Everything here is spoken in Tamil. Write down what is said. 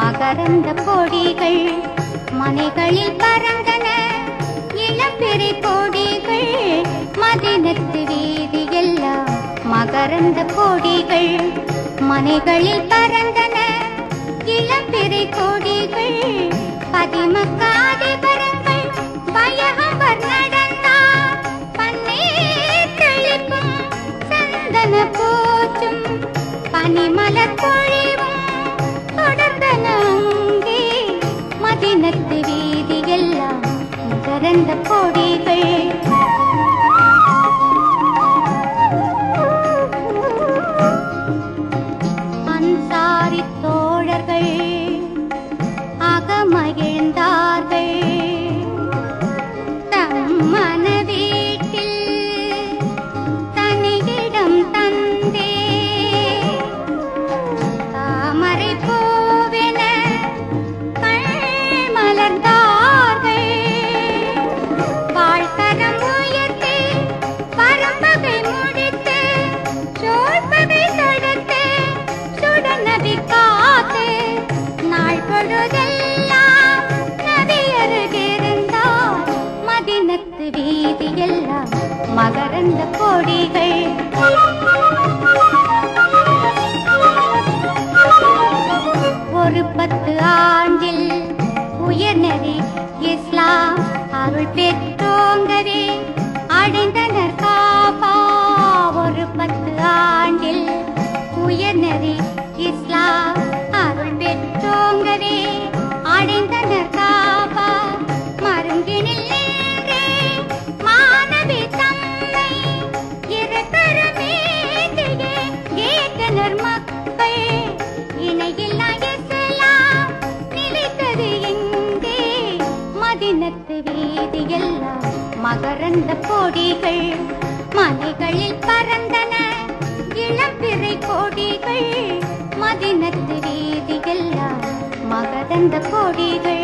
மகரந்த கொடிகள் மனைகளில் பறந்தன இளம்பிறை கொடிகள் மதினத்து வீதியெல்லாம் மகரந்த கொடிகள் மனைகளில் பறந்தன இளம்பிறை கொடிகள் பதிமக்காதிபரங்கள் பயகம்பர் நடந்தார் பன்னீர் தெளிப்பும் சந்தன பூச்சும் பனிமலர் பொழிவும் தொடர்ந்தன அங்கே மதினத்து வீதியெல்லாம் மகரந்த கொடிகள் அன்சாரி தோழர்கள் அகமகிழ்ந்தார்கள் தம் மனவீட்டில் தனியிடம் தந்தே தாமரை பூவென கண் மலர்ந்தார்கள் வாழ்த்தரம் உயர்த்தி பரம்பகை முடித்து சோழ்பகை தடுத்து சுடநபி காத்து நாள் பொழுதெல்லாம் நதி அருகிருந்தார் மதினத்து வீதியெல்லாம் மகரந்த கொடிகள் ஒரு பத்து ஆண்டில் உயர்நெறி இஸ்லாம் அருள் பெற்றோங்கவே அடைந்தனர் காபா ஒரு பத்து ஆண்டில் உயர்நெறி இஸ்லாம் அருள் பெற்றோங்கவே அடைந்தனர் காபா மருங்கினில் நின்றே மாணவி தம்மை இருகரமேந்தியே ஏகனர் மக்கள் இணையில்லா இஸ்லாம் நிலைத்தது எங்கே மதினத்து வீதியெல்லாம் மகரந்த கொடிகள் மலைகளில் பறந்தன இளம்பிறை கொடிகள் மதினத்து வீதியெல்லாம் மகரந்த கொடிகள்